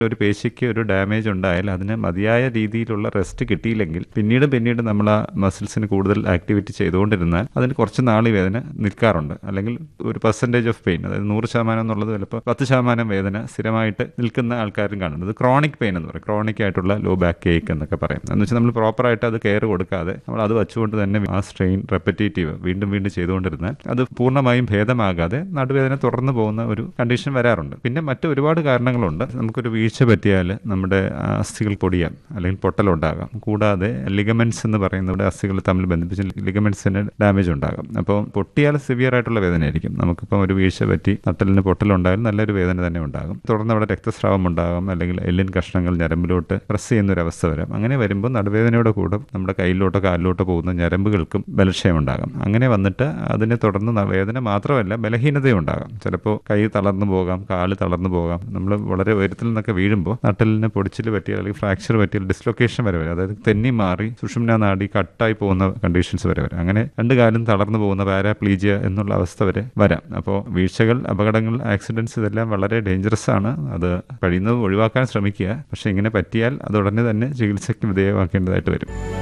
ഒരു പേശിക്ക് ഒരു ഡാമേജ് ഉണ്ടായാൽ അതിന് മതിയായ രീതിയിലുള്ള റെസ്റ്റ് കിട്ടിയില്ലെങ്കിൽ പിന്നീട് പിന്നീട് നമ്മൾ ആ മസിൽസിന് കൂടുതൽ ആക്ടിവിറ്റി ചെയ്തുകൊണ്ടിരുന്നാൽ അതിന് കുറച്ച് നാൾ ഈ വേദന നിൽക്കാറുണ്ട് അല്ലെങ്കിൽ ഒരു പെർസെൻറ്റേജ് ഓഫ് പെയിൻ അതായത് നൂറ് ശതമാനം എന്നുള്ളത് ചിലപ്പോൾ പത്ത് ശതമാനം വേദന സ്ഥിരമായിട്ട് നിൽക്കുന്ന ആൾക്കാരും കാണുന്നത് ഇത് ക്രോണിക് പെയിൻ എന്ന് പറയും ക്രോണിക് ആയിട്ടുള്ള ലോ ബാക്ക് കേക്ക് എന്നൊക്കെ പറയും എന്ന് വെച്ചാൽ നമ്മൾ പ്രോപ്പറായിട്ട് അത് കെയർ കൊടുക്കാതെ നമ്മൾ അത് വെച്ചുകൊണ്ട് തന്നെ ആ സ്ട്രെയിൻ റെപ്പറ്റേറ്റീവ് വീണ്ടും വീണ്ടും ചെയ്തുകൊണ്ടിരുന്നാൽ അത് പൂർണ്ണമായും ഭേദമാകാതെ നടുവേദന തുടർന്ന് പോകുന്ന ഒരു കണ്ടീഷൻ വരാറുണ്ട് പിന്നെ മറ്റ് ഒരുപാട് കാരണങ്ങളുണ്ട് നമുക്കൊരു വീഴ്ച പറ്റിയാൽ നമ്മുടെ അസ്ഥികൾ പൊടിയാം അല്ലെങ്കിൽ പൊട്ടലുണ്ടാകാം കൂടാതെ ലിഗമെന്റ്സ് എന്ന് പറയുന്ന ഇവിടെ അസ്ഥികൾ തമ്മിൽ ബന്ധിപ്പിച്ച് ലിഗമെന്റ്സിന് ഡാമേജ് ഉണ്ടാകാം അപ്പോൾ പൊട്ടിയാൽ സിവിയർ ആയിട്ടുള്ള വേദനയായിരിക്കും നമുക്കിപ്പം ഒരു വീഴ്ച പറ്റി നട്ടലിന് പൊട്ടലുണ്ടായാലും നല്ലൊരു വേദന തന്നെ ഉണ്ടാകും തുടർന്ന് അവിടെ രക്തസ്രാവം ഉണ്ടാകും അല്ലെങ്കിൽ എല്ലിൻ കഷ്ണങ്ങൾ ഞരമ്പിലോട്ട് പ്രസ് ചെയ്യുന്ന ഒരു അവസ്ഥ വരാം അങ്ങനെ വരുമ്പോൾ നടുവേദനയുടെ കൂടെ നമ്മുടെ കയ്യിലോട്ടോ കാലിലോട്ടോ പോകുന്ന ഞരമ്പുകൾക്കും ബലക്ഷയം ഉണ്ടാകാം അങ്ങനെ വന്നിട്ട് അതിനെ തുടർന്ന് ന- വേദന മാത്രമല്ല ബലഹീനതയും ഉണ്ടാകാം ചിലപ്പോൾ കൈ തളർന്നു പോകാം കാല് തളർന്നു പോകാം നമ്മൾ വളരെ ഉയരത്തിൽ നിന്നൊക്കെ വീഴുമ്പോൾ നട്ടലിന് പൊടിച്ചിൽ പറ്റിയാൽ അല്ലെങ്കിൽ ഫ്രാക്ചർ പറ്റിയാൽ ഡിസ്ലൊക്കേഷൻ വരെ വരും അതായത് തെന്നി മാറി സുഷുമ്ന നാടി കട്ടായി പോകുന്ന കണ്ടീഷൻസ് വരെ വരും അങ്ങനെ രണ്ട് കാലും തളർന്നു പോകുന്ന പാരാപ്ലീജിയ എന്നുള്ള അവസ്ഥ വരെ വരാം അപ്പോൾ വീഴ്ചകൾ അപകടങ്ങൾ ആക്സിഡൻസ് ഇതെല്ലാം വളരെ ഡേഞ്ചറസ് ആണ് അത് കഴിയുന്നത് ഒഴിവാക്കാൻ ശ്രമിക്കുക പക്ഷേ ഇങ്ങനെ പറ്റിയാൽ അത് ഉടനെ തന്നെ ചികിത്സയ്ക്ക് വിധേയമാക്കേണ്ടതായിട്ട് വരും